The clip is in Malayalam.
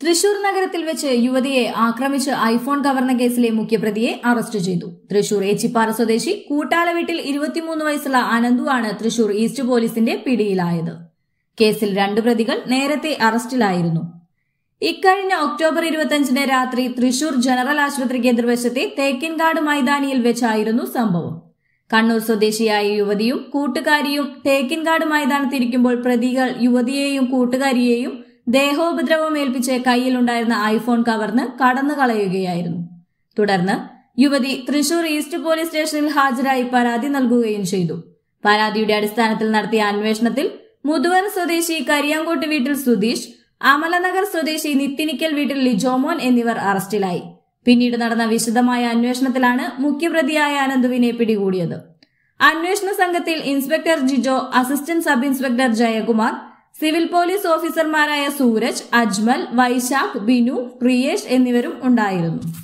തൃശൂർ നഗരത്തിൽ വെച്ച് യുവതിയെ ആക്രമിച്ച് ഐഫോൺ കവർന്ന കേസിലെ മുഖ്യപ്രതിയെ അറസ്റ്റ് ചെയ്തു തൃശൂർ ഏച്ചിപ്പാറ സ്വദേശി കൂട്ടാല വീട്ടിൽ ഇരുപത്തിമൂന്ന് വയസ്സുള്ള അനന്തു ആണ് തൃശൂർ ഈസ്റ്റ് പോലീസിന്റെ പിടിയിലായത് കേസിൽ രണ്ടു പ്രതികൾ നേരത്തെ അറസ്റ്റിലായിരുന്നു ഇക്കഴിഞ്ഞ ഒക്ടോബർ ഇരുപത്തിയഞ്ചിന് രാത്രി തൃശൂർ ജനറൽ ആശുപത്രിക്ക് എതിർവശത്തെ തേക്കിൻകാട് മൈതാനിയിൽ വെച്ചായിരുന്നു സംഭവം കണ്ണൂർ സ്വദേശിയായ യുവതിയും കൂട്ടുകാരിയും തേക്കിൻകാട് മൈതാനത്തിരിക്കുമ്പോൾ പ്രതികൾ യുവതിയെയും കൂട്ടുകാരിയെയും ദേഹോപദ്രവം ഏൽപ്പിച്ച് കയ്യിലുണ്ടായിരുന്ന ഐഫോൺ കവർന്ന് കടന്നു കളയുകയായിരുന്നു തുടർന്ന് യുവതി തൃശൂർ ഈസ്റ്റ് പോലീസ് സ്റ്റേഷനിൽ ഹാജരായി പരാതി നൽകുകയും ചെയ്തു പരാതിയുടെ അടിസ്ഥാനത്തിൽ നടത്തിയ അന്വേഷണത്തിൽ മുതുവൻ സ്വദേശി കരിയാങ്കോട്ട് വീട്ടിൽ സുധീഷ് അമലനഗർ സ്വദേശി നിത്തിനിക്കൽ വീട്ടിൽ ലിജോമോൻ എന്നിവർ അറസ്റ്റിലായി പിന്നീട് നടന്ന വിശദമായ അന്വേഷണത്തിലാണ് മുഖ്യപ്രതിയായ അനന്തുവിനെ പിടികൂടിയത് അന്വേഷണ സംഘത്തിൽ inspector Jijo assistant sub inspector Jayakumar civil police ഓഫീസർമാരായ സൂരജ് അജ്മൽ വൈശാഖ് ബിനു പ്രിയേഷ് എന്നിവരും ഉണ്ടായിരുന്നു